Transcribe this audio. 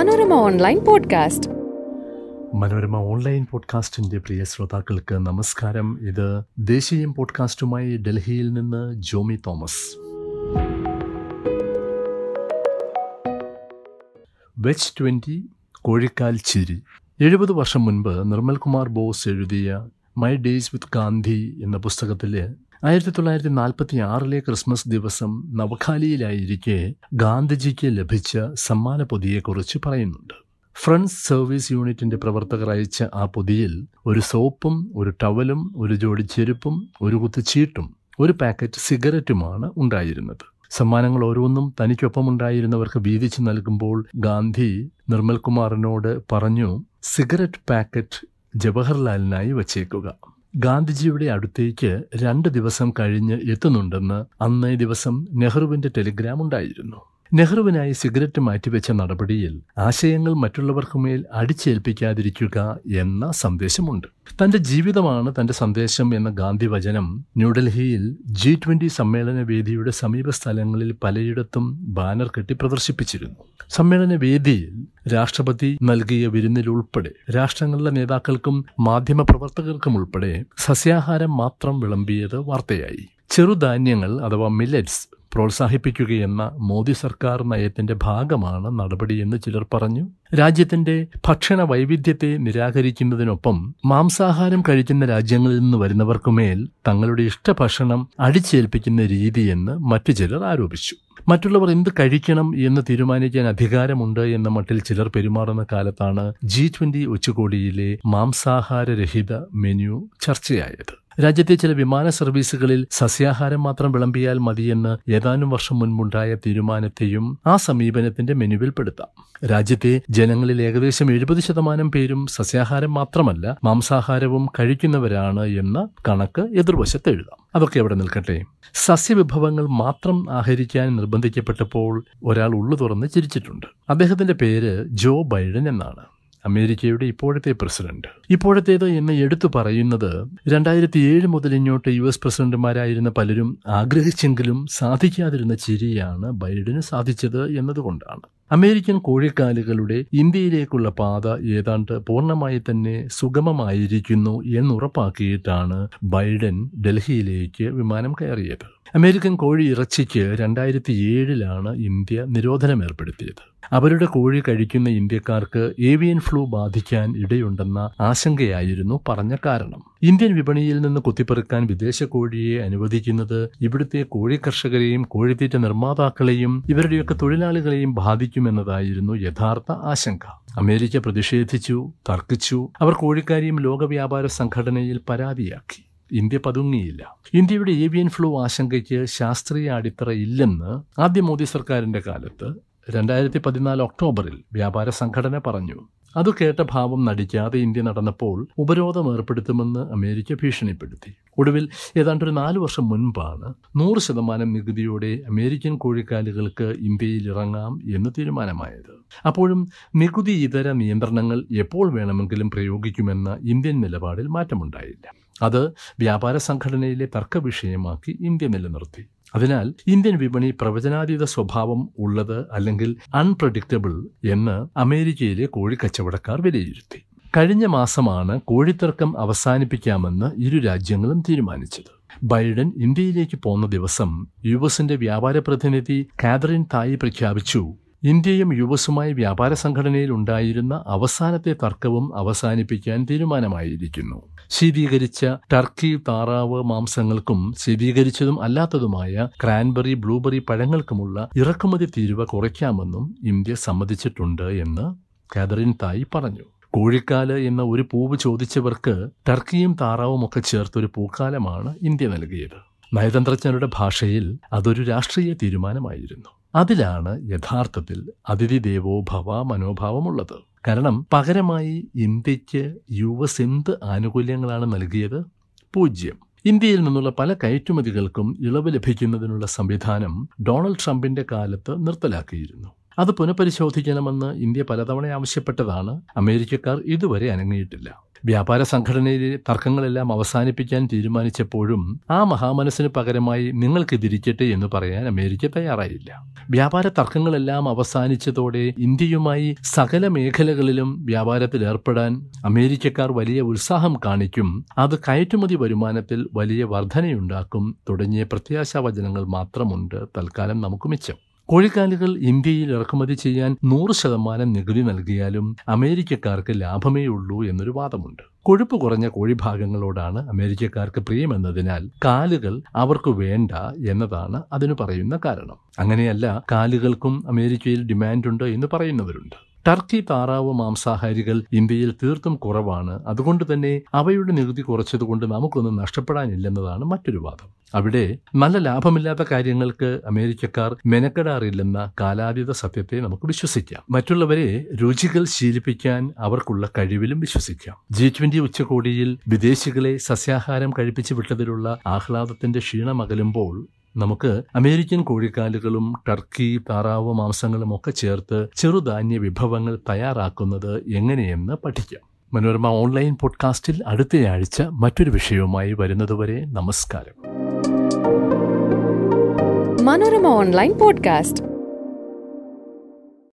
Manorama online podcast Manorama online പോഡ്കാസ്റ്റിന്റെ പ്രിയ ശ്രോതാക്കൾക്ക് നമസ്കാരം ഇത് ദേശീയം പോഡ്കാസ്റ്റുമായി ഡൽഹിയിൽ നിന്ന് ജോമി തോമസ് വെച്ച് ട്വന്റി കോഴിക്കാൽ ചിരി എഴുപത് വർഷം മുൻപ് നിർമ്മൽ കുമാർ ബോസ് എഴുതിയ മൈ ഡേയ്സ് വിത്ത് ഗാന്ധി എന്ന പുസ്തകത്തില് ആയിരത്തി തൊള്ളായിരത്തി നാൽപ്പത്തി ആറിലെ ക്രിസ്മസ് ദിവസം നവഖാലിയിലായിരിക്കെ ഗാന്ധിജിക്ക് ലഭിച്ച സമ്മാന പൊതിയെക്കുറിച്ച് പറയുന്നുണ്ട് ഫ്രണ്ട്സ് സർവീസ് യൂണിറ്റിന്റെ പ്രവർത്തകർ അയച്ച ആ പൊതിയിൽ ഒരു സോപ്പും ഒരു ടവലും ഒരു ജോഡി ചെരുപ്പും ഒരു കുത്ത് ചീട്ടും ഒരു പാക്കറ്റ് സിഗരറ്റുമാണ് ഉണ്ടായിരുന്നത് സമ്മാനങ്ങൾ ഓരോന്നും തനിക്കൊപ്പം ഉണ്ടായിരുന്നവർക്ക് വീതിച്ചു നൽകുമ്പോൾ ഗാന്ധി നിർമ്മൽ കുമാറിനോട് പറഞ്ഞു സിഗരറ്റ് പാക്കറ്റ് ജവഹർലാലിനായി വച്ചേക്കുക ഗാന്ധിജിയുടെ അടുത്തേക്ക് രണ്ട് ദിവസം കഴിഞ്ഞ് എത്തുന്നുണ്ടെന്ന് അന്നേ ദിവസം നെഹ്റുവിന്റെ ടെലിഗ്രാം ഉണ്ടായിരുന്നു നെഹ്റുവിനായി സിഗരറ്റ് മാറ്റിവെച്ച നടപടിയിൽ ആശയങ്ങൾ മറ്റുള്ളവർക്കുമേൽ അടിച്ചേൽപ്പിക്കാതിരിക്കുക എന്ന സന്ദേശമുണ്ട് തന്റെ ജീവിതമാണ് തന്റെ സന്ദേശം എന്ന ഗാന്ധി വചനം ന്യൂഡൽഹിയിൽ ജി ട്വന്റി സമ്മേളന വേദിയുടെ സമീപ സ്ഥലങ്ങളിൽ പലയിടത്തും ബാനർ കെട്ടി പ്രദർശിപ്പിച്ചിരുന്നു സമ്മേളന വേദിയിൽ രാഷ്ട്രപതി നൽകിയ വിരുന്നിൽ ഉൾപ്പെടെ രാഷ്ട്രങ്ങളിലെ നേതാക്കൾക്കും മാധ്യമപ്രവർത്തകർക്കും ഉൾപ്പെടെ സസ്യാഹാരം മാത്രം വിളമ്പിയത് വാർത്തയായി ചെറുധാന്യങ്ങൾ അഥവാ മില്ലറ്റ്സ് പ്രോത്സാഹിപ്പിക്കുകയെന്ന മോദി സർക്കാർ നയത്തിന്റെ ഭാഗമാണ് നടപടിയെന്ന് ചിലർ പറഞ്ഞു രാജ്യത്തിന്റെ ഭക്ഷണ വൈവിധ്യത്തെ നിരാകരിക്കുന്നതിനൊപ്പം മാംസാഹാരം കഴിക്കുന്ന രാജ്യങ്ങളിൽ നിന്ന് വരുന്നവർക്കുമേൽ തങ്ങളുടെ ഇഷ്ടഭക്ഷണം അടിച്ചേൽപ്പിക്കുന്ന രീതിയെന്ന് മറ്റു ചിലർ ആരോപിച്ചു മറ്റുള്ളവർ എന്ത് കഴിക്കണം എന്ന് തീരുമാനിക്കാൻ അധികാരമുണ്ട് എന്ന മട്ടിൽ ചിലർ പെരുമാറുന്ന കാലത്താണ് ജി ട്വന്റി ഉച്ചകോടിയിലെ മാംസാഹാരരഹിത മെനു ചർച്ചയായത് രാജ്യത്തെ ചില വിമാന സർവീസുകളിൽ സസ്യാഹാരം മാത്രം വിളമ്പിയാൽ മതിയെന്ന് ഏതാനും വർഷം മുൻപുണ്ടായ തീരുമാനത്തെയും ആ സമീപനത്തിന്റെ മെനുവിൽപ്പെടുത്താം രാജ്യത്തെ ജനങ്ങളിൽ ഏകദേശം എഴുപത് ശതമാനം പേരും സസ്യാഹാരം മാത്രമല്ല മാംസാഹാരവും കഴിക്കുന്നവരാണ് എന്ന കണക്ക് എതിർവശത്ത് എഴുതാം അതൊക്കെ അവിടെ നിൽക്കട്ടെ സസ്യവിഭവങ്ങൾ മാത്രം ആഹരിക്കാൻ നിർബന്ധിക്കപ്പെട്ടപ്പോൾ ഒരാൾ ഉള്ളു തുറന്ന് ചിരിച്ചിട്ടുണ്ട് അദ്ദേഹത്തിന്റെ പേര് ജോ ബൈഡൻ എന്നാണ് അമേരിക്കയുടെ ഇപ്പോഴത്തെ പ്രസിഡന്റ് ഇപ്പോഴത്തേത് എന്ന് എടുത്തു പറയുന്നത് രണ്ടായിരത്തി ഏഴ് മുതൽ ഇങ്ങോട്ട് യു എസ് പ്രസിഡന്റുമാരായിരുന്ന പലരും ആഗ്രഹിച്ചെങ്കിലും സാധിക്കാതിരുന്ന ചിരിയാണ് ബൈഡന് സാധിച്ചത് എന്നതുകൊണ്ടാണ് അമേരിക്കൻ കോഴിക്കാലുകളുടെ ഇന്ത്യയിലേക്കുള്ള പാത ഏതാണ്ട് പൂർണ്ണമായി തന്നെ സുഗമമായിരിക്കുന്നു എന്നുറപ്പാക്കിയിട്ടാണ് ബൈഡൻ ഡൽഹിയിലേക്ക് വിമാനം കയറിയത് അമേരിക്കൻ കോഴി ഇറച്ചിക്ക് രണ്ടായിരത്തി ഏഴിലാണ് ഇന്ത്യ നിരോധനം ഏർപ്പെടുത്തിയത് അവരുടെ കോഴി കഴിക്കുന്ന ഇന്ത്യക്കാർക്ക് ഏവിയൻ ഫ്ലൂ ബാധിക്കാൻ ഇടയുണ്ടെന്ന ആശങ്കയായിരുന്നു പറഞ്ഞ കാരണം ഇന്ത്യൻ വിപണിയിൽ നിന്ന് കുത്തിപ്പെറുക്കാൻ വിദേശ കോഴിയെ അനുവദിക്കുന്നത് ഇവിടുത്തെ കോഴി കർഷകരെയും കോഴിത്തീറ്റ നിർമ്മാതാക്കളെയും ഇവരുടെയൊക്കെ തൊഴിലാളികളെയും ബാധിക്കുമെന്നതായിരുന്നു യഥാർത്ഥ ആശങ്ക അമേരിക്ക പ്രതിഷേധിച്ചു തർക്കിച്ചു അവർ കോഴിക്കാരെയും ലോക വ്യാപാര സംഘടനയിൽ പരാതിയാക്കി ഇന്ത്യ പതുങ്ങിയില്ല ഇന്ത്യയുടെ ഏവിയൻ ഫ്ലൂ ആശങ്കയ്ക്ക് ശാസ്ത്രീയ അടിത്തറ ഇല്ലെന്ന് ആദ്യ മോദി സർക്കാരിന്റെ കാലത്ത് രണ്ടായിരത്തി പതിനാല് ഒക്ടോബറിൽ വ്യാപാര സംഘടന പറഞ്ഞു അത് കേട്ട ഭാവം നടിക്കാതെ ഇന്ത്യ നടന്നപ്പോൾ ഉപരോധം ഏർപ്പെടുത്തുമെന്ന് അമേരിക്ക ഭീഷണിപ്പെടുത്തി ഒടുവിൽ ഏതാണ്ട് ഒരു നാല് വർഷം മുൻപാണ് നൂറ് ശതമാനം നികുതിയോടെ അമേരിക്കൻ കോഴിക്കാലുകൾക്ക് ഇന്ത്യയിൽ ഇറങ്ങാം എന്ന് തീരുമാനമായത് അപ്പോഴും നികുതി ഇതര നിയന്ത്രണങ്ങൾ എപ്പോൾ വേണമെങ്കിലും പ്രയോഗിക്കുമെന്ന ഇന്ത്യൻ നിലപാടിൽ മാറ്റമുണ്ടായില്ല അത് വ്യാപാര സംഘടനയിലെ തർക്ക വിഷയമാക്കി ഇന്ത്യ നിലനിർത്തി അതിനാൽ ഇന്ത്യൻ വിപണി പ്രവചനാതീത സ്വഭാവം ഉള്ളത് അല്ലെങ്കിൽ അൺപ്രഡിക്റ്റബിൾ എന്ന് അമേരിക്കയിലെ കോഴിക്കച്ചവടക്കാർ വിലയിരുത്തി കഴിഞ്ഞ മാസമാണ് കോഴിത്തർക്കം അവസാനിപ്പിക്കാമെന്ന് ഇരു രാജ്യങ്ങളും തീരുമാനിച്ചത് ബൈഡൻ ഇന്ത്യയിലേക്ക് പോന്ന ദിവസം യു എസിന്റെ വ്യാപാര പ്രതിനിധി കാതറിൻ തായി പ്രഖ്യാപിച്ചു ഇന്ത്യയും യു എസുമായി വ്യാപാര സംഘടനയിൽ ഉണ്ടായിരുന്ന അവസാനത്തെ തർക്കവും അവസാനിപ്പിക്കാൻ തീരുമാനമായിരിക്കുന്നു ശീതീകരിച്ച ടർക്കി താറാവ് മാംസങ്ങൾക്കും ശീതീകരിച്ചതും അല്ലാത്തതുമായ ക്രാൻബെറി ബ്ലൂബെറി പഴങ്ങൾക്കുമുള്ള ഇറക്കുമതി തീരുവ കുറയ്ക്കാമെന്നും ഇന്ത്യ സമ്മതിച്ചിട്ടുണ്ട് എന്ന് കാതറിൻ തായി പറഞ്ഞു കോഴിക്കാല് എന്ന ഒരു പൂവ് ചോദിച്ചവർക്ക് ടർക്കിയും താറാവും ഒക്കെ ചേർത്തൊരു പൂക്കാലമാണ് ഇന്ത്യ നൽകിയത് നയതന്ത്രജ്ഞരുടെ ഭാഷയിൽ അതൊരു രാഷ്ട്രീയ തീരുമാനമായിരുന്നു അതിലാണ് യഥാർത്ഥത്തിൽ അതിഥി ദേവോ ഭവ മനോഭാവമുള്ളത് കാരണം പകരമായി ഇന്ത്യക്ക് യു എസ് എന്ത് ആനുകൂല്യങ്ങളാണ് നൽകിയത് പൂജ്യം ഇന്ത്യയിൽ നിന്നുള്ള പല കയറ്റുമതികൾക്കും ഇളവ് ലഭിക്കുന്നതിനുള്ള സംവിധാനം ഡൊണാൾഡ് ട്രംപിന്റെ കാലത്ത് നിർത്തലാക്കിയിരുന്നു അത് പുനഃപരിശോധിക്കണമെന്ന് ഇന്ത്യ പലതവണ ആവശ്യപ്പെട്ടതാണ് അമേരിക്കക്കാർ ഇതുവരെ അനങ്ങിയിട്ടില്ല വ്യാപാര സംഘടനയിലെ തർക്കങ്ങളെല്ലാം അവസാനിപ്പിക്കാൻ തീരുമാനിച്ചപ്പോഴും ആ മഹാമനസ്സിന് പകരമായി നിങ്ങൾക്കെതിരിക്കട്ടെ എന്ന് പറയാൻ അമേരിക്ക തയ്യാറായില്ല വ്യാപാര തർക്കങ്ങളെല്ലാം അവസാനിച്ചതോടെ ഇന്ത്യയുമായി സകല മേഖലകളിലും വ്യാപാരത്തിൽ ഏർപ്പെടാൻ അമേരിക്കക്കാർ വലിയ ഉത്സാഹം കാണിക്കും അത് കയറ്റുമതി വരുമാനത്തിൽ വലിയ വർധനയുണ്ടാക്കും തുടങ്ങിയ പ്രത്യാശാവചനങ്ങൾ മാത്രമുണ്ട് തൽക്കാലം നമുക്ക് മിച്ചം കോഴിക്കാലുകൾ ഇന്ത്യയിൽ ഇറക്കുമതി ചെയ്യാൻ നൂറ് ശതമാനം നികുതി നൽകിയാലും അമേരിക്കക്കാർക്ക് ലാഭമേ ഉള്ളൂ എന്നൊരു വാദമുണ്ട് കൊഴുപ്പ് കുറഞ്ഞ കോഴിഭാഗങ്ങളോടാണ് അമേരിക്കക്കാർക്ക് പ്രിയമെന്നതിനാൽ കാലുകൾ അവർക്ക് വേണ്ട എന്നതാണ് അതിനു പറയുന്ന കാരണം അങ്ങനെയല്ല കാലുകൾക്കും അമേരിക്കയിൽ ഡിമാൻഡുണ്ട് എന്ന് പറയുന്നവരുണ്ട് ടർക്കി താറാവ് മാംസാഹാരികൾ ഇന്ത്യയിൽ തീർത്തും കുറവാണ് അതുകൊണ്ട് തന്നെ അവയുടെ നികുതി കുറച്ചതുകൊണ്ട് നമുക്കൊന്നും നഷ്ടപ്പെടാനില്ലെന്നതാണ് മറ്റൊരു വാദം അവിടെ നല്ല ലാഭമില്ലാത്ത കാര്യങ്ങൾക്ക് അമേരിക്കക്കാർ മെനക്കെടാറില്ലെന്ന കാലാതീത സത്യത്തെ നമുക്ക് വിശ്വസിക്കാം മറ്റുള്ളവരെ രുചികൾ ശീലിപ്പിക്കാൻ അവർക്കുള്ള കഴിവിലും വിശ്വസിക്കാം ജി ട്വന്റി ഉച്ചകോടിയിൽ വിദേശികളെ സസ്യാഹാരം കഴിപ്പിച്ചു വിട്ടതിലുള്ള ആഹ്ലാദത്തിന്റെ ക്ഷീണമകലുമ്പോൾ നമുക്ക് അമേരിക്കൻ കോഴിക്കാലുകളും ടർക്കി താറാവ് മാംസങ്ങളും ഒക്കെ ചേർത്ത് ചെറുധാന്യ വിഭവങ്ങൾ തയ്യാറാക്കുന്നത് എങ്ങനെയെന്ന് പഠിക്കാം മനോരമ ഓൺലൈൻ പോഡ്കാസ്റ്റിൽ അടുത്തയാഴ്ച മറ്റൊരു വിഷയവുമായി വരുന്നതുവരെ നമസ്കാരം മനോരമ ഓൺലൈൻ പോഡ്കാസ്റ്റ്